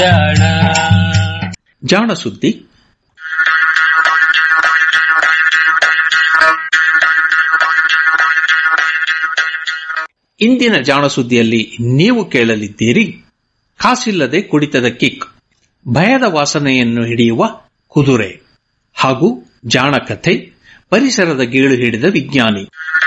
ಜಾಣ ಜಾಣ ಸುದ್ದಿ ಇಂದಿನ ಜಾಣ ಸುದ್ದಿಯಲ್ಲಿ ನೀವು ಕೇಳಲಿದ್ದೀರಿ ಕಾಸಿಲ್ಲದೆ ಕುಡಿತದ ಕಿಕ್ ಭಯದ ವಾಸನೆಯನ್ನು ಹಿಡಿಯುವ ಕುದುರೆ ಹಾಗೂ ಜಾಣ ಕಥೆ ಪರಿಸರದ ಗೀಳು ಹಿಡಿದ ವಿಜ್ಞಾನಿ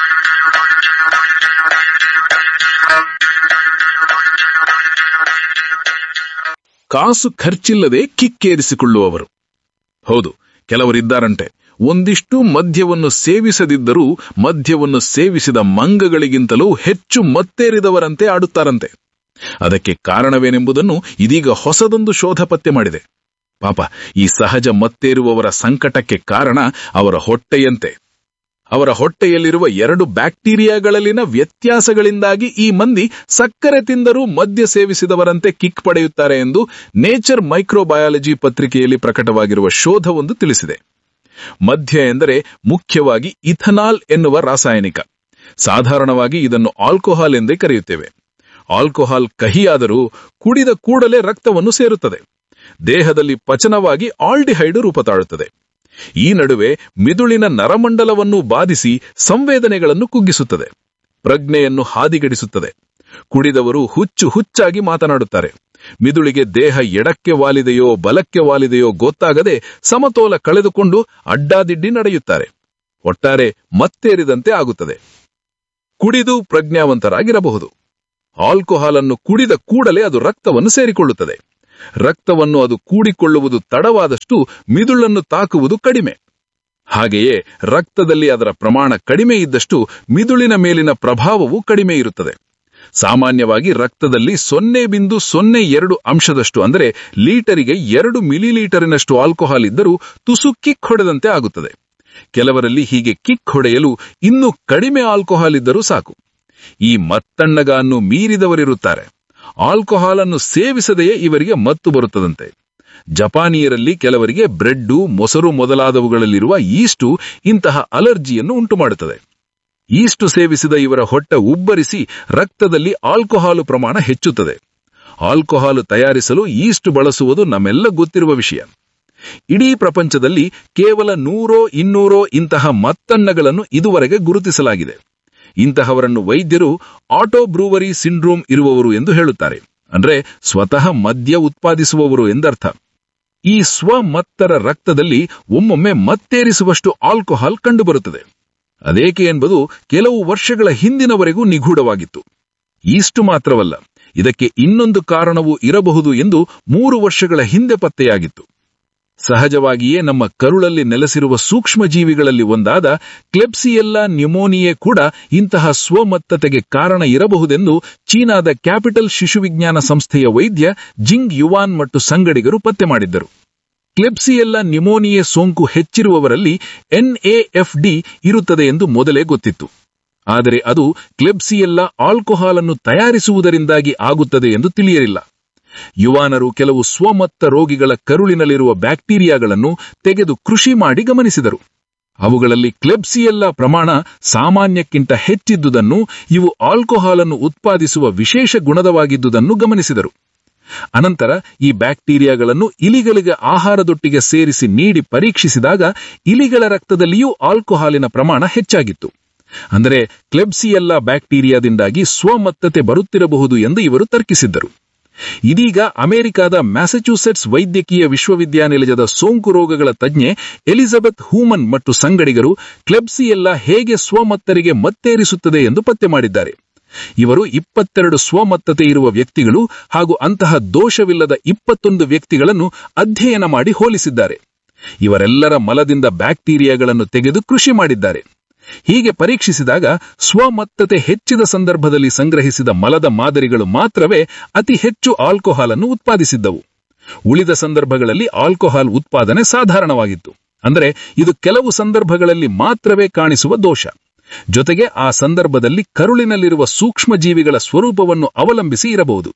ಕಾಸು ಖರ್ಚಿಲ್ಲದೆ ಕಿಕ್ಕೇರಿಸಿಕೊಳ್ಳುವವರು ಹೌದು ಕೆಲವರಿದ್ದಾರಂತೆ ಒಂದಿಷ್ಟು ಮದ್ಯವನ್ನು ಸೇವಿಸದಿದ್ದರೂ ಮದ್ಯವನ್ನು ಸೇವಿಸಿದ ಮಂಗಗಳಿಗಿಂತಲೂ ಹೆಚ್ಚು ಮತ್ತೇರಿದವರಂತೆ ಆಡುತ್ತಾರಂತೆ ಅದಕ್ಕೆ ಕಾರಣವೇನೆಂಬುದನ್ನು ಇದೀಗ ಹೊಸದೊಂದು ಶೋಧ ಪತ್ತೆ ಮಾಡಿದೆ ಪಾಪ ಈ ಸಹಜ ಮತ್ತೇರುವವರ ಸಂಕಟಕ್ಕೆ ಕಾರಣ ಅವರ ಹೊಟ್ಟೆಯಂತೆ ಅವರ ಹೊಟ್ಟೆಯಲ್ಲಿರುವ ಎರಡು ಬ್ಯಾಕ್ಟೀರಿಯಾಗಳಲ್ಲಿನ ವ್ಯತ್ಯಾಸಗಳಿಂದಾಗಿ ಈ ಮಂದಿ ಸಕ್ಕರೆ ತಿಂದರೂ ಮದ್ಯ ಸೇವಿಸಿದವರಂತೆ ಕಿಕ್ ಪಡೆಯುತ್ತಾರೆ ಎಂದು ನೇಚರ್ ಮೈಕ್ರೋಬಯಾಲಜಿ ಪತ್ರಿಕೆಯಲ್ಲಿ ಪ್ರಕಟವಾಗಿರುವ ಶೋಧವೊಂದು ತಿಳಿಸಿದೆ ಮದ್ಯ ಎಂದರೆ ಮುಖ್ಯವಾಗಿ ಇಥನಾಲ್ ಎನ್ನುವ ರಾಸಾಯನಿಕ ಸಾಧಾರಣವಾಗಿ ಇದನ್ನು ಆಲ್ಕೋಹಾಲ್ ಎಂದೇ ಕರೆಯುತ್ತೇವೆ ಆಲ್ಕೋಹಾಲ್ ಕಹಿಯಾದರೂ ಕುಡಿದ ಕೂಡಲೇ ರಕ್ತವನ್ನು ಸೇರುತ್ತದೆ ದೇಹದಲ್ಲಿ ಪಚನವಾಗಿ ಆಲ್ಡಿಹೈಡ್ ರೂಪ ತಾಳುತ್ತದೆ ಈ ನಡುವೆ ಮಿದುಳಿನ ನರಮಂಡಲವನ್ನು ಬಾಧಿಸಿ ಸಂವೇದನೆಗಳನ್ನು ಕುಗ್ಗಿಸುತ್ತದೆ ಪ್ರಜ್ಞೆಯನ್ನು ಹಾದಿಗಡಿಸುತ್ತದೆ ಕುಡಿದವರು ಹುಚ್ಚು ಹುಚ್ಚಾಗಿ ಮಾತನಾಡುತ್ತಾರೆ ಮಿದುಳಿಗೆ ದೇಹ ಎಡಕ್ಕೆ ವಾಲಿದೆಯೋ ಬಲಕ್ಕೆ ವಾಲಿದೆಯೋ ಗೊತ್ತಾಗದೆ ಸಮತೋಲ ಕಳೆದುಕೊಂಡು ಅಡ್ಡಾದಿಡ್ಡಿ ನಡೆಯುತ್ತಾರೆ ಒಟ್ಟಾರೆ ಮತ್ತೇರಿದಂತೆ ಆಗುತ್ತದೆ ಕುಡಿದು ಪ್ರಜ್ಞಾವಂತರಾಗಿರಬಹುದು ಆಲ್ಕೋಹಾಲ್ ಅನ್ನು ಕುಡಿದ ಕೂಡಲೇ ಅದು ರಕ್ತವನ್ನು ಸೇರಿಕೊಳ್ಳುತ್ತದೆ ರಕ್ತವನ್ನು ಅದು ಕೂಡಿಕೊಳ್ಳುವುದು ತಡವಾದಷ್ಟು ಮಿದುಳನ್ನು ತಾಕುವುದು ಕಡಿಮೆ ಹಾಗೆಯೇ ರಕ್ತದಲ್ಲಿ ಅದರ ಪ್ರಮಾಣ ಕಡಿಮೆ ಇದ್ದಷ್ಟು ಮಿದುಳಿನ ಮೇಲಿನ ಪ್ರಭಾವವು ಕಡಿಮೆ ಇರುತ್ತದೆ ಸಾಮಾನ್ಯವಾಗಿ ರಕ್ತದಲ್ಲಿ ಸೊನ್ನೆ ಬಿಂದು ಸೊನ್ನೆ ಎರಡು ಅಂಶದಷ್ಟು ಅಂದರೆ ಲೀಟರಿಗೆ ಎರಡು ಮಿಲಿಲೀಟರಿನಷ್ಟು ಆಲ್ಕೋಹಾಲ್ ಇದ್ದರೂ ತುಸು ಕಿಕ್ ಹೊಡೆದಂತೆ ಆಗುತ್ತದೆ ಕೆಲವರಲ್ಲಿ ಹೀಗೆ ಕಿಕ್ ಹೊಡೆಯಲು ಇನ್ನೂ ಕಡಿಮೆ ಆಲ್ಕೋಹಾಲ್ ಇದ್ದರೂ ಸಾಕು ಈ ಮತ್ತಣ್ಣಗ ಅನ್ನು ಮೀರಿದವರಿರುತ್ತಾರೆ ಆಲ್ಕೋಹಾಲ್ ಅನ್ನು ಸೇವಿಸದೆಯೇ ಇವರಿಗೆ ಮತ್ತು ಬರುತ್ತದಂತೆ ಜಪಾನಿಯರಲ್ಲಿ ಕೆಲವರಿಗೆ ಬ್ರೆಡ್ಡು ಮೊಸರು ಮೊದಲಾದವುಗಳಲ್ಲಿರುವ ಈಸ್ಟು ಇಂತಹ ಅಲರ್ಜಿಯನ್ನು ಉಂಟುಮಾಡುತ್ತದೆ ಈಸ್ಟು ಸೇವಿಸಿದ ಇವರ ಹೊಟ್ಟೆ ಉಬ್ಬರಿಸಿ ರಕ್ತದಲ್ಲಿ ಆಲ್ಕೋಹಾಲು ಪ್ರಮಾಣ ಹೆಚ್ಚುತ್ತದೆ ಆಲ್ಕೋಹಾಲು ತಯಾರಿಸಲು ಈಸ್ಟ್ ಬಳಸುವುದು ನಮ್ಮೆಲ್ಲ ಗೊತ್ತಿರುವ ವಿಷಯ ಇಡೀ ಪ್ರಪಂಚದಲ್ಲಿ ಕೇವಲ ನೂರೋ ಇನ್ನೂರೋ ಇಂತಹ ಮತ್ತಣ್ಣಗಳನ್ನು ಇದುವರೆಗೆ ಗುರುತಿಸಲಾಗಿದೆ ಇಂತಹವರನ್ನು ವೈದ್ಯರು ಆಟೋ ಬ್ರೂವರಿ ಸಿಂಡ್ರೋಮ್ ಇರುವವರು ಎಂದು ಹೇಳುತ್ತಾರೆ ಅಂದ್ರೆ ಸ್ವತಃ ಮದ್ಯ ಉತ್ಪಾದಿಸುವವರು ಎಂದರ್ಥ ಈ ಸ್ವಮತ್ತರ ರಕ್ತದಲ್ಲಿ ಒಮ್ಮೊಮ್ಮೆ ಮತ್ತೇರಿಸುವಷ್ಟು ಆಲ್ಕೋಹಾಲ್ ಕಂಡುಬರುತ್ತದೆ ಅದೇಕೆ ಎಂಬುದು ಕೆಲವು ವರ್ಷಗಳ ಹಿಂದಿನವರೆಗೂ ನಿಗೂಢವಾಗಿತ್ತು ಇಷ್ಟು ಮಾತ್ರವಲ್ಲ ಇದಕ್ಕೆ ಇನ್ನೊಂದು ಕಾರಣವೂ ಇರಬಹುದು ಎಂದು ಮೂರು ವರ್ಷಗಳ ಹಿಂದೆ ಪತ್ತೆಯಾಗಿತ್ತು ಸಹಜವಾಗಿಯೇ ನಮ್ಮ ಕರುಳಲ್ಲಿ ನೆಲೆಸಿರುವ ಸೂಕ್ಷ್ಮಜೀವಿಗಳಲ್ಲಿ ಒಂದಾದ ಕ್ಲೆಪ್ಸಿಯೆಲ್ಲಾ ನ್ಯುಮೋನಿಯೆ ಕೂಡ ಇಂತಹ ಸ್ವಮತ್ತತೆಗೆ ಕಾರಣ ಇರಬಹುದೆಂದು ಚೀನಾದ ಕ್ಯಾಪಿಟಲ್ ಶಿಶುವಿಜ್ಞಾನ ಸಂಸ್ಥೆಯ ವೈದ್ಯ ಜಿಂಗ್ ಯುವಾನ್ ಮತ್ತು ಸಂಗಡಿಗರು ಪತ್ತೆ ಮಾಡಿದ್ದರು ಕ್ಲೆಪ್ಸಿಯೆಲ್ಲಾ ನ್ಯುಮೋನಿಯೆ ಸೋಂಕು ಹೆಚ್ಚಿರುವವರಲ್ಲಿ ಎನ್ಎಎಫ್ಡಿ ಇರುತ್ತದೆ ಎಂದು ಮೊದಲೇ ಗೊತ್ತಿತ್ತು ಆದರೆ ಅದು ಕ್ಲೆಬ್ಸಿಯೆಲ್ಲಾ ಆಲ್ಕೋಹಾಲ್ ಅನ್ನು ತಯಾರಿಸುವುದರಿಂದಾಗಿ ಆಗುತ್ತದೆ ಎಂದು ತಿಳಿಯಲಿಲ್ಲ ಯುವಾನರು ಕೆಲವು ಸ್ವಮತ್ತ ರೋಗಿಗಳ ಕರುಳಿನಲ್ಲಿರುವ ಬ್ಯಾಕ್ಟೀರಿಯಾಗಳನ್ನು ತೆಗೆದು ಕೃಷಿ ಮಾಡಿ ಗಮನಿಸಿದರು ಅವುಗಳಲ್ಲಿ ಕ್ಲೆಬ್ಸಿಯೆಲ್ಲಾ ಪ್ರಮಾಣ ಸಾಮಾನ್ಯಕ್ಕಿಂತ ಹೆಚ್ಚಿದ್ದುದನ್ನು ಇವು ಆಲ್ಕೋಹಾಲ್ ಅನ್ನು ಉತ್ಪಾದಿಸುವ ವಿಶೇಷ ಗುಣದವಾಗಿದ್ದುದನ್ನು ಗಮನಿಸಿದರು ಅನಂತರ ಈ ಬ್ಯಾಕ್ಟೀರಿಯಾಗಳನ್ನು ಇಲಿಗಳಿಗೆ ಆಹಾರದೊಟ್ಟಿಗೆ ಸೇರಿಸಿ ನೀಡಿ ಪರೀಕ್ಷಿಸಿದಾಗ ಇಲಿಗಳ ರಕ್ತದಲ್ಲಿಯೂ ಆಲ್ಕೋಹಾಲಿನ ಪ್ರಮಾಣ ಹೆಚ್ಚಾಗಿತ್ತು ಅಂದರೆ ಕ್ಲೆಬ್ಸಿಯೆಲ್ಲಾ ಬ್ಯಾಕ್ಟೀರಿಯಾದಿಂದಾಗಿ ಸ್ವಮತ್ತತೆ ಬರುತ್ತಿರಬಹುದು ಎಂದು ಇವರು ತರ್ಕಿಸಿದ್ದರು ಇದೀಗ ಅಮೆರಿಕದ ಮ್ಯಾಸಚ್ಯೂಸೆಟ್ಸ್ ವೈದ್ಯಕೀಯ ವಿಶ್ವವಿದ್ಯಾನಿಲಯದ ಸೋಂಕು ರೋಗಗಳ ತಜ್ಞೆ ಎಲಿಜಬೆತ್ ಹೂಮನ್ ಮತ್ತು ಸಂಗಡಿಗರು ಕ್ಲೆಬ್ಸಿಯೆಲ್ಲಾ ಹೇಗೆ ಸ್ವಮತ್ತರಿಗೆ ಮತ್ತೇರಿಸುತ್ತದೆ ಎಂದು ಪತ್ತೆ ಮಾಡಿದ್ದಾರೆ ಇವರು ಇಪ್ಪತ್ತೆರಡು ಸ್ವಮತ್ತತೆ ಇರುವ ವ್ಯಕ್ತಿಗಳು ಹಾಗೂ ಅಂತಹ ದೋಷವಿಲ್ಲದ ಇಪ್ಪತ್ತೊಂದು ವ್ಯಕ್ತಿಗಳನ್ನು ಅಧ್ಯಯನ ಮಾಡಿ ಹೋಲಿಸಿದ್ದಾರೆ ಇವರೆಲ್ಲರ ಮಲದಿಂದ ಬ್ಯಾಕ್ಟೀರಿಯಾಗಳನ್ನು ತೆಗೆದು ಕೃಷಿ ಮಾಡಿದ್ದಾರೆ ಹೀಗೆ ಪರೀಕ್ಷಿಸಿದಾಗ ಸ್ವಮತ್ತತೆ ಹೆಚ್ಚಿದ ಸಂದರ್ಭದಲ್ಲಿ ಸಂಗ್ರಹಿಸಿದ ಮಲದ ಮಾದರಿಗಳು ಮಾತ್ರವೇ ಅತಿ ಹೆಚ್ಚು ಆಲ್ಕೋಹಾಲ್ ಅನ್ನು ಉತ್ಪಾದಿಸಿದ್ದವು ಉಳಿದ ಸಂದರ್ಭಗಳಲ್ಲಿ ಆಲ್ಕೋಹಾಲ್ ಉತ್ಪಾದನೆ ಸಾಧಾರಣವಾಗಿತ್ತು ಅಂದರೆ ಇದು ಕೆಲವು ಸಂದರ್ಭಗಳಲ್ಲಿ ಮಾತ್ರವೇ ಕಾಣಿಸುವ ದೋಷ ಜೊತೆಗೆ ಆ ಸಂದರ್ಭದಲ್ಲಿ ಕರುಳಿನಲ್ಲಿರುವ ಸೂಕ್ಷ್ಮಜೀವಿಗಳ ಸ್ವರೂಪವನ್ನು ಅವಲಂಬಿಸಿ ಇರಬಹುದು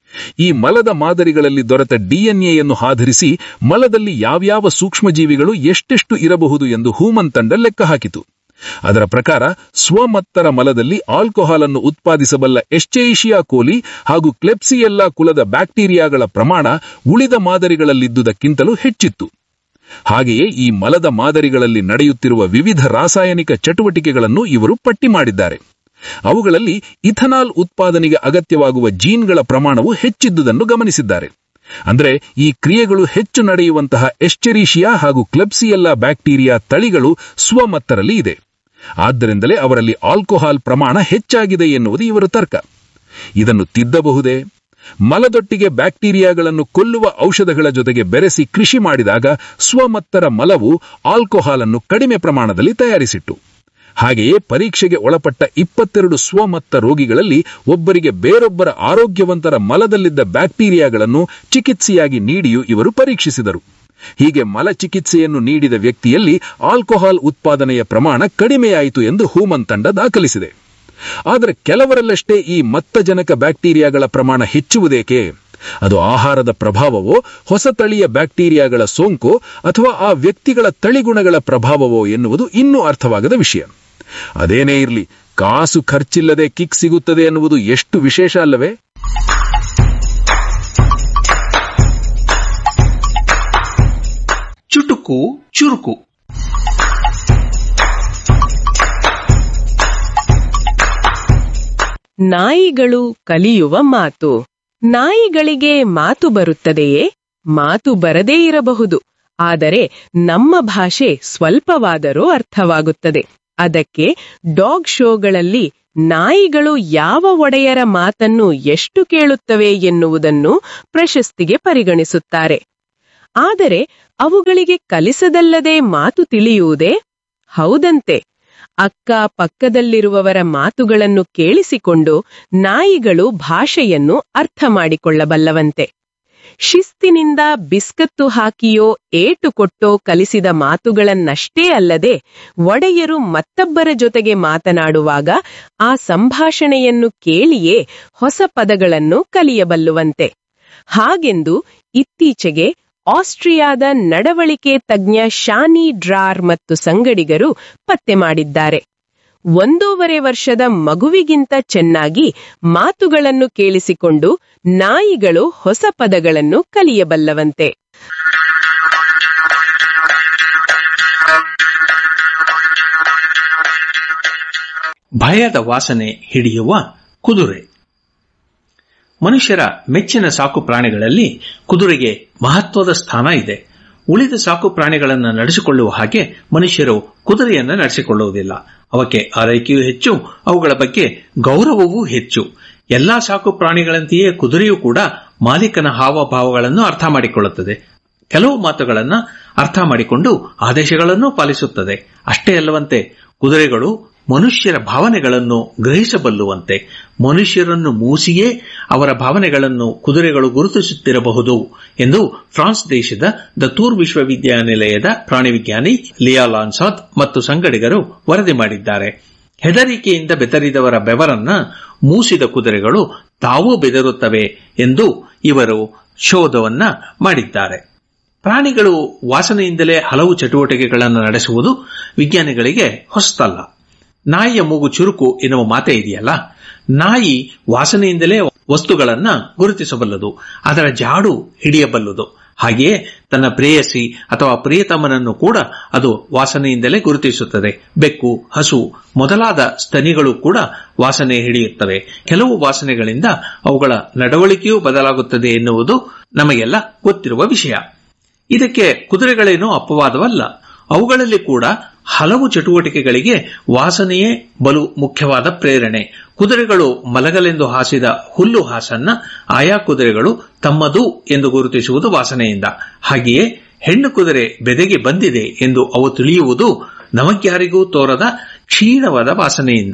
ಈ ಮಲದ ಮಾದರಿಗಳಲ್ಲಿ ದೊರೆತ ಡಿಎನ್ಎಯನ್ನು ಆಧರಿಸಿ ಮಲದಲ್ಲಿ ಯಾವ್ಯಾವ ಸೂಕ್ಷ್ಮಜೀವಿಗಳು ಎಷ್ಟೆಷ್ಟು ಇರಬಹುದು ಎಂದು ಹೂಮನ್ ತಂಡ ಲೆಕ್ಕ ಹಾಕಿತು ಅದರ ಪ್ರಕಾರ ಸ್ವಮತ್ತರ ಮಲದಲ್ಲಿ ಆಲ್ಕೋಹಾಲ್ ಅನ್ನು ಉತ್ಪಾದಿಸಬಲ್ಲ ಎಸ್ಚೇಷಿಯಾ ಕೋಲಿ ಹಾಗೂ ಕ್ಲೆಪ್ಸಿಯೆಲ್ಲಾ ಕುಲದ ಬ್ಯಾಕ್ಟೀರಿಯಾಗಳ ಪ್ರಮಾಣ ಉಳಿದ ಮಾದರಿಗಳಲ್ಲಿದ್ದುದಕ್ಕಿಂತಲೂ ಹೆಚ್ಚಿತ್ತು ಹಾಗೆಯೇ ಈ ಮಲದ ಮಾದರಿಗಳಲ್ಲಿ ನಡೆಯುತ್ತಿರುವ ವಿವಿಧ ರಾಸಾಯನಿಕ ಚಟುವಟಿಕೆಗಳನ್ನು ಇವರು ಪಟ್ಟಿ ಮಾಡಿದ್ದಾರೆ ಅವುಗಳಲ್ಲಿ ಇಥನಾಲ್ ಉತ್ಪಾದನೆಗೆ ಅಗತ್ಯವಾಗುವ ಜೀನ್ಗಳ ಪ್ರಮಾಣವು ಹೆಚ್ಚಿದ್ದುದನ್ನು ಗಮನಿಸಿದ್ದಾರೆ ಅಂದರೆ ಈ ಕ್ರಿಯೆಗಳು ಹೆಚ್ಚು ನಡೆಯುವಂತಹ ಎಸ್ಚೆರಿಷಿಯಾ ಹಾಗೂ ಕ್ಲೆಪ್ಸಿಯೆಲ್ಲಾ ಬ್ಯಾಕ್ಟೀರಿಯಾ ತಳಿಗಳು ಸ್ವಮತ್ತರಲ್ಲಿ ಇದೆ ಆದ್ದರಿಂದಲೇ ಅವರಲ್ಲಿ ಆಲ್ಕೋಹಾಲ್ ಪ್ರಮಾಣ ಹೆಚ್ಚಾಗಿದೆ ಎನ್ನುವುದು ಇವರ ತರ್ಕ ಇದನ್ನು ತಿದ್ದಬಹುದೇ ಮಲದೊಟ್ಟಿಗೆ ಬ್ಯಾಕ್ಟೀರಿಯಾಗಳನ್ನು ಕೊಲ್ಲುವ ಔಷಧಗಳ ಜೊತೆಗೆ ಬೆರೆಸಿ ಕೃಷಿ ಮಾಡಿದಾಗ ಸ್ವಮತ್ತರ ಮಲವು ಆಲ್ಕೋಹಾಲ್ ಅನ್ನು ಕಡಿಮೆ ಪ್ರಮಾಣದಲ್ಲಿ ತಯಾರಿಸಿಟ್ಟು ಹಾಗೆಯೇ ಪರೀಕ್ಷೆಗೆ ಒಳಪಟ್ಟ ಇಪ್ಪತ್ತೆರಡು ಸ್ವಮತ್ತ ರೋಗಿಗಳಲ್ಲಿ ಒಬ್ಬರಿಗೆ ಬೇರೊಬ್ಬರ ಆರೋಗ್ಯವಂತರ ಮಲದಲ್ಲಿದ್ದ ಬ್ಯಾಕ್ಟೀರಿಯಾಗಳನ್ನು ಚಿಕಿತ್ಸೆಯಾಗಿ ನೀಡಿಯೂ ಇವರು ಪರೀಕ್ಷಿಸಿದರು ಹೀಗೆ ಮಲ ಚಿಕಿತ್ಸೆಯನ್ನು ನೀಡಿದ ವ್ಯಕ್ತಿಯಲ್ಲಿ ಆಲ್ಕೋಹಾಲ್ ಉತ್ಪಾದನೆಯ ಪ್ರಮಾಣ ಕಡಿಮೆಯಾಯಿತು ಎಂದು ಹೂಮನ್ ತಂಡ ದಾಖಲಿಸಿದೆ ಆದರೆ ಕೆಲವರಲ್ಲಷ್ಟೇ ಈ ಮತ್ತಜನಕ ಬ್ಯಾಕ್ಟೀರಿಯಾಗಳ ಪ್ರಮಾಣ ಹೆಚ್ಚುವುದೇಕೆ ಅದು ಆಹಾರದ ಪ್ರಭಾವವೋ ಹೊಸ ತಳಿಯ ಬ್ಯಾಕ್ಟೀರಿಯಾಗಳ ಸೋಂಕೋ ಅಥವಾ ಆ ವ್ಯಕ್ತಿಗಳ ತಳಿಗುಣಗಳ ಪ್ರಭಾವವೋ ಎನ್ನುವುದು ಇನ್ನೂ ಅರ್ಥವಾಗದ ವಿಷಯ ಅದೇನೇ ಇರಲಿ ಕಾಸು ಖರ್ಚಿಲ್ಲದೆ ಕಿಕ್ ಸಿಗುತ್ತದೆ ಎನ್ನುವುದು ಎಷ್ಟು ವಿಶೇಷ ಅಲ್ಲವೇ ಚುಟುಕು ಚುರುಕು ನಾಯಿಗಳು ಕಲಿಯುವ ಮಾತು ನಾಯಿಗಳಿಗೆ ಮಾತು ಬರುತ್ತದೆಯೇ ಮಾತು ಬರದೇ ಇರಬಹುದು ಆದರೆ ನಮ್ಮ ಭಾಷೆ ಸ್ವಲ್ಪವಾದರೂ ಅರ್ಥವಾಗುತ್ತದೆ ಅದಕ್ಕೆ ಡಾಗ್ ಶೋಗಳಲ್ಲಿ ನಾಯಿಗಳು ಯಾವ ಒಡೆಯರ ಮಾತನ್ನು ಎಷ್ಟು ಕೇಳುತ್ತವೆ ಎನ್ನುವುದನ್ನು ಪ್ರಶಸ್ತಿಗೆ ಪರಿಗಣಿಸುತ್ತಾರೆ ಆದರೆ ಅವುಗಳಿಗೆ ಕಲಿಸದಲ್ಲದೆ ಮಾತು ತಿಳಿಯುವುದೇ ಹೌದಂತೆ ಅಕ್ಕ ಪಕ್ಕದಲ್ಲಿರುವವರ ಮಾತುಗಳನ್ನು ಕೇಳಿಸಿಕೊಂಡು ನಾಯಿಗಳು ಭಾಷೆಯನ್ನು ಅರ್ಥ ಮಾಡಿಕೊಳ್ಳಬಲ್ಲವಂತೆ ಶಿಸ್ತಿನಿಂದ ಬಿಸ್ಕತ್ತು ಹಾಕಿಯೋ ಏಟು ಕೊಟ್ಟೋ ಕಲಿಸಿದ ಮಾತುಗಳನ್ನಷ್ಟೇ ಅಲ್ಲದೆ ಒಡೆಯರು ಮತ್ತೊಬ್ಬರ ಜೊತೆಗೆ ಮಾತನಾಡುವಾಗ ಆ ಸಂಭಾಷಣೆಯನ್ನು ಕೇಳಿಯೇ ಹೊಸ ಪದಗಳನ್ನು ಕಲಿಯಬಲ್ಲುವಂತೆ ಹಾಗೆಂದು ಇತ್ತೀಚೆಗೆ ಆಸ್ಟ್ರಿಯಾದ ನಡವಳಿಕೆ ತಜ್ಞ ಶಾನಿ ಡ್ರಾರ್ ಮತ್ತು ಸಂಗಡಿಗರು ಪತ್ತೆ ಮಾಡಿದ್ದಾರೆ ಒಂದೂವರೆ ವರ್ಷದ ಮಗುವಿಗಿಂತ ಚೆನ್ನಾಗಿ ಮಾತುಗಳನ್ನು ಕೇಳಿಸಿಕೊಂಡು ನಾಯಿಗಳು ಹೊಸ ಪದಗಳನ್ನು ಕಲಿಯಬಲ್ಲವಂತೆ ಭಯದ ವಾಸನೆ ಹಿಡಿಯುವ ಕುದುರೆ ಮನುಷ್ಯರ ಮೆಚ್ಚಿನ ಸಾಕು ಪ್ರಾಣಿಗಳಲ್ಲಿ ಕುದುರೆಗೆ ಮಹತ್ವದ ಸ್ಥಾನ ಇದೆ ಉಳಿದ ಸಾಕು ಪ್ರಾಣಿಗಳನ್ನು ನಡೆಸಿಕೊಳ್ಳುವ ಹಾಗೆ ಮನುಷ್ಯರು ಕುದುರೆಯನ್ನು ನಡೆಸಿಕೊಳ್ಳುವುದಿಲ್ಲ ಅವಕ್ಕೆ ಆರೈಕೆಯೂ ಹೆಚ್ಚು ಅವುಗಳ ಬಗ್ಗೆ ಗೌರವವೂ ಹೆಚ್ಚು ಎಲ್ಲಾ ಸಾಕು ಪ್ರಾಣಿಗಳಂತೆಯೇ ಕುದುರೆಯೂ ಕೂಡ ಮಾಲೀಕನ ಹಾವಭಾವಗಳನ್ನು ಅರ್ಥ ಮಾಡಿಕೊಳ್ಳುತ್ತದೆ ಕೆಲವು ಮಾತುಗಳನ್ನು ಅರ್ಥ ಮಾಡಿಕೊಂಡು ಆದೇಶಗಳನ್ನು ಪಾಲಿಸುತ್ತದೆ ಅಷ್ಟೇ ಅಲ್ಲವಂತೆ ಕುದುರೆಗಳು ಮನುಷ್ಯರ ಭಾವನೆಗಳನ್ನು ಗ್ರಹಿಸಬಲ್ಲುವಂತೆ ಮನುಷ್ಯರನ್ನು ಮೂಸಿಯೇ ಅವರ ಭಾವನೆಗಳನ್ನು ಕುದುರೆಗಳು ಗುರುತಿಸುತ್ತಿರಬಹುದು ಎಂದು ಫ್ರಾನ್ಸ್ ದೇಶದ ದ ತೂರ್ ವಿಶ್ವವಿದ್ಯಾನಿಲಯದ ಪ್ರಾಣಿವಿಜ್ಞಾನಿ ಲಿಯಾ ಲಾನ್ಸಾತ್ ಮತ್ತು ಸಂಗಡಿಗರು ವರದಿ ಮಾಡಿದ್ದಾರೆ ಹೆದರಿಕೆಯಿಂದ ಬೆದರಿದವರ ಬೆವರನ್ನ ಮೂಸಿದ ಕುದುರೆಗಳು ತಾವೂ ಬೆದರುತ್ತವೆ ಎಂದು ಇವರು ಶೋಧವನ್ನ ಮಾಡಿದ್ದಾರೆ ಪ್ರಾಣಿಗಳು ವಾಸನೆಯಿಂದಲೇ ಹಲವು ಚಟುವಟಿಕೆಗಳನ್ನು ನಡೆಸುವುದು ವಿಜ್ಞಾನಿಗಳಿಗೆ ಹೊಸತಲ್ಲ ನಾಯಿಯ ಮೂಗು ಚುರುಕು ಎನ್ನುವ ಮಾತೇ ಇದೆಯಲ್ಲ ನಾಯಿ ವಾಸನೆಯಿಂದಲೇ ವಸ್ತುಗಳನ್ನ ಗುರುತಿಸಬಲ್ಲದು ಅದರ ಜಾಡು ಹಿಡಿಯಬಲ್ಲದು ಹಾಗೆಯೇ ತನ್ನ ಪ್ರೇಯಸಿ ಅಥವಾ ಪ್ರಿಯತಮನನ್ನು ಕೂಡ ಅದು ವಾಸನೆಯಿಂದಲೇ ಗುರುತಿಸುತ್ತದೆ ಬೆಕ್ಕು ಹಸು ಮೊದಲಾದ ಸ್ತನಿಗಳು ಕೂಡ ವಾಸನೆ ಹಿಡಿಯುತ್ತವೆ ಕೆಲವು ವಾಸನೆಗಳಿಂದ ಅವುಗಳ ನಡವಳಿಕೆಯೂ ಬದಲಾಗುತ್ತದೆ ಎನ್ನುವುದು ನಮಗೆಲ್ಲ ಗೊತ್ತಿರುವ ವಿಷಯ ಇದಕ್ಕೆ ಕುದುರೆಗಳೇನೂ ಅಪವಾದವಲ್ಲ ಅವುಗಳಲ್ಲಿ ಕೂಡ ಹಲವು ಚಟುವಟಿಕೆಗಳಿಗೆ ವಾಸನೆಯೇ ಬಲು ಮುಖ್ಯವಾದ ಪ್ರೇರಣೆ ಕುದುರೆಗಳು ಮಲಗಲೆಂದು ಹಾಸಿದ ಹುಲ್ಲು ಹಾಸನ್ನ ಆಯಾ ಕುದುರೆಗಳು ತಮ್ಮದು ಎಂದು ಗುರುತಿಸುವುದು ವಾಸನೆಯಿಂದ ಹಾಗೆಯೇ ಹೆಣ್ಣು ಕುದುರೆ ಬೆದೆಗೆ ಬಂದಿದೆ ಎಂದು ಅವು ತಿಳಿಯುವುದು ನಮಗ್ಯಾರಿಗೂ ತೋರದ ಕ್ಷೀಣವಾದ ವಾಸನೆಯಿಂದ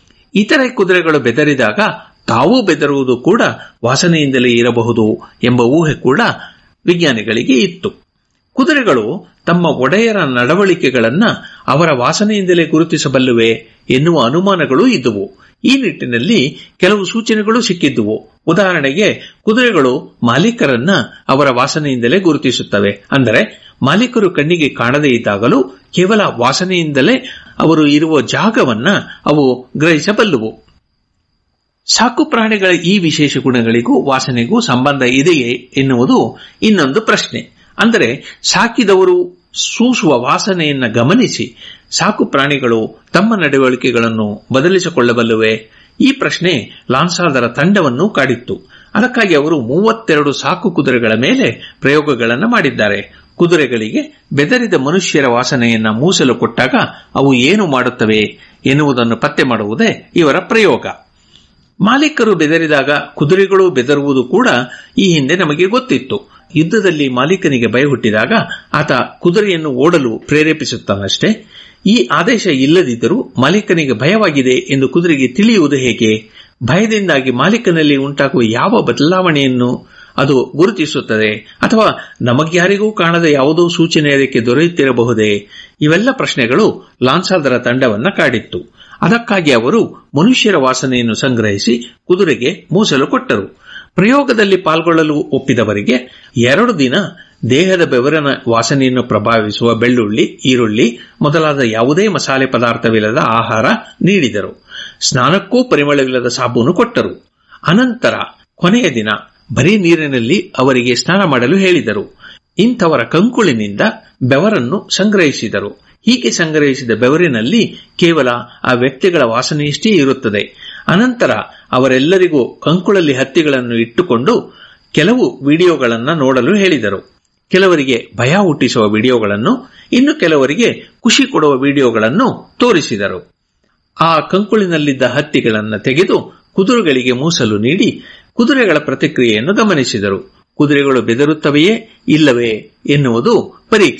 ಇತರೆ ಕುದುರೆಗಳು ಬೆದರಿದಾಗ ತಾವೂ ಬೆದರುವುದು ಕೂಡ ವಾಸನೆಯಿಂದಲೇ ಇರಬಹುದು ಎಂಬ ಊಹೆ ಕೂಡ ವಿಜ್ಞಾನಿಗಳಿಗೆ ಇತ್ತು ಕುದುರೆಗಳು ತಮ್ಮ ಒಡೆಯರ ನಡವಳಿಕೆಗಳನ್ನ ಅವರ ವಾಸನೆಯಿಂದಲೇ ಗುರುತಿಸಬಲ್ಲುವೆ ಎನ್ನುವ ಅನುಮಾನಗಳೂ ಇದ್ದುವು ಈ ನಿಟ್ಟಿನಲ್ಲಿ ಕೆಲವು ಸೂಚನೆಗಳು ಸಿಕ್ಕಿದ್ದುವು ಉದಾಹರಣೆಗೆ ಕುದುರೆಗಳು ಮಾಲೀಕರನ್ನ ಅವರ ವಾಸನೆಯಿಂದಲೇ ಗುರುತಿಸುತ್ತವೆ ಅಂದರೆ ಮಾಲೀಕರು ಕಣ್ಣಿಗೆ ಕಾಣದೇ ಇದ್ದಾಗಲೂ ಕೇವಲ ವಾಸನೆಯಿಂದಲೇ ಅವರು ಇರುವ ಜಾಗವನ್ನ ಅವು ಗ್ರಹಿಸಬಲ್ಲುವು ಸಾಕು ಪ್ರಾಣಿಗಳ ಈ ವಿಶೇಷ ಗುಣಗಳಿಗೂ ವಾಸನೆಗೂ ಸಂಬಂಧ ಇದೆಯೇ ಎನ್ನುವುದು ಇನ್ನೊಂದು ಪ್ರಶ್ನೆ ಅಂದರೆ ಸಾಕಿದವರು ಸೂಸುವ ವಾಸನೆಯನ್ನ ಗಮನಿಸಿ ಸಾಕು ಪ್ರಾಣಿಗಳು ತಮ್ಮ ನಡವಳಿಕೆಗಳನ್ನು ಬದಲಿಸಿಕೊಳ್ಳಬಲ್ಲುವೆ ಈ ಪ್ರಶ್ನೆ ಲಾನ್ಸಾದರ ತಂಡವನ್ನು ಕಾಡಿತ್ತು ಅದಕ್ಕಾಗಿ ಅವರು ಮೂವತ್ತೆರಡು ಸಾಕು ಕುದುರೆಗಳ ಮೇಲೆ ಪ್ರಯೋಗಗಳನ್ನು ಮಾಡಿದ್ದಾರೆ ಕುದುರೆಗಳಿಗೆ ಬೆದರಿದ ಮನುಷ್ಯರ ವಾಸನೆಯನ್ನ ಮೂಸಲು ಕೊಟ್ಟಾಗ ಅವು ಏನು ಮಾಡುತ್ತವೆ ಎನ್ನುವುದನ್ನು ಪತ್ತೆ ಮಾಡುವುದೇ ಇವರ ಪ್ರಯೋಗ ಮಾಲೀಕರು ಬೆದರಿದಾಗ ಕುದುರೆಗಳು ಬೆದರುವುದು ಕೂಡ ಈ ಹಿಂದೆ ನಮಗೆ ಗೊತ್ತಿತ್ತು ಯುದ್ಧದಲ್ಲಿ ಮಾಲೀಕನಿಗೆ ಭಯ ಹುಟ್ಟಿದಾಗ ಆತ ಕುದುರೆಯನ್ನು ಓಡಲು ಪ್ರೇರೇಪಿಸುತ್ತಾನಷ್ಟೇ ಈ ಆದೇಶ ಇಲ್ಲದಿದ್ದರೂ ಮಾಲೀಕನಿಗೆ ಭಯವಾಗಿದೆ ಎಂದು ಕುದುರೆಗೆ ತಿಳಿಯುವುದು ಹೇಗೆ ಭಯದಿಂದಾಗಿ ಮಾಲೀಕನಲ್ಲಿ ಉಂಟಾಗುವ ಯಾವ ಬದಲಾವಣೆಯನ್ನು ಅದು ಗುರುತಿಸುತ್ತದೆ ಅಥವಾ ನಮಗ್ಯಾರಿಗೂ ಕಾಣದ ಯಾವುದೋ ಸೂಚನೆ ಅದಕ್ಕೆ ದೊರೆಯುತ್ತಿರಬಹುದೇ ಇವೆಲ್ಲ ಪ್ರಶ್ನೆಗಳು ಲಾನ್ಸಾದರ ತಂಡವನ್ನ ಕಾಡಿತ್ತು ಅದಕ್ಕಾಗಿ ಅವರು ಮನುಷ್ಯರ ವಾಸನೆಯನ್ನು ಸಂಗ್ರಹಿಸಿ ಕುದುರೆಗೆ ಮೂಸಲು ಕೊಟ್ಟರು ಪ್ರಯೋಗದಲ್ಲಿ ಪಾಲ್ಗೊಳ್ಳಲು ಒಪ್ಪಿದವರಿಗೆ ಎರಡು ದಿನ ದೇಹದ ಬೆವರಿನ ವಾಸನೆಯನ್ನು ಪ್ರಭಾವಿಸುವ ಬೆಳ್ಳುಳ್ಳಿ ಈರುಳ್ಳಿ ಮೊದಲಾದ ಯಾವುದೇ ಮಸಾಲೆ ಪದಾರ್ಥವಿಲ್ಲದ ಆಹಾರ ನೀಡಿದರು ಸ್ನಾನಕ್ಕೂ ಪರಿಮಳವಿಲ್ಲದ ಸಾಬೂನು ಕೊಟ್ಟರು ಅನಂತರ ಕೊನೆಯ ದಿನ ಬರೀ ನೀರಿನಲ್ಲಿ ಅವರಿಗೆ ಸ್ನಾನ ಮಾಡಲು ಹೇಳಿದರು ಇಂಥವರ ಕಂಕುಳಿನಿಂದ ಬೆವರನ್ನು ಸಂಗ್ರಹಿಸಿದರು ಹೀಗೆ ಸಂಗ್ರಹಿಸಿದ ಬೆವರಿನಲ್ಲಿ ಕೇವಲ ಆ ವ್ಯಕ್ತಿಗಳ ವಾಸನೆಯಷ್ಟೇ ಇರುತ್ತದೆ ಅನಂತರ ಅವರೆಲ್ಲರಿಗೂ ಕಂಕುಳಲ್ಲಿ ಹತ್ತಿಗಳನ್ನು ಇಟ್ಟುಕೊಂಡು ಕೆಲವು ವಿಡಿಯೋಗಳನ್ನು ನೋಡಲು ಹೇಳಿದರು ಕೆಲವರಿಗೆ ಭಯ ಹುಟ್ಟಿಸುವ ವಿಡಿಯೋಗಳನ್ನು ಇನ್ನು ಕೆಲವರಿಗೆ ಖುಷಿ ಕೊಡುವ ವಿಡಿಯೋಗಳನ್ನು ತೋರಿಸಿದರು ಆ ಕಂಕುಳಿನಲ್ಲಿದ್ದ ಹತ್ತಿಗಳನ್ನು ತೆಗೆದು ಕುದುರೆಗಳಿಗೆ ಮೂಸಲು ನೀಡಿ ಕುದುರೆಗಳ ಪ್ರತಿಕ್ರಿಯೆಯನ್ನು ಗಮನಿಸಿದರು ಕುದುರೆಗಳು ಬೆದರುತ್ತವೆಯೇ ಇಲ್ಲವೇ ಎನ್ನುವುದು ಪರೀಕ್ಷೆ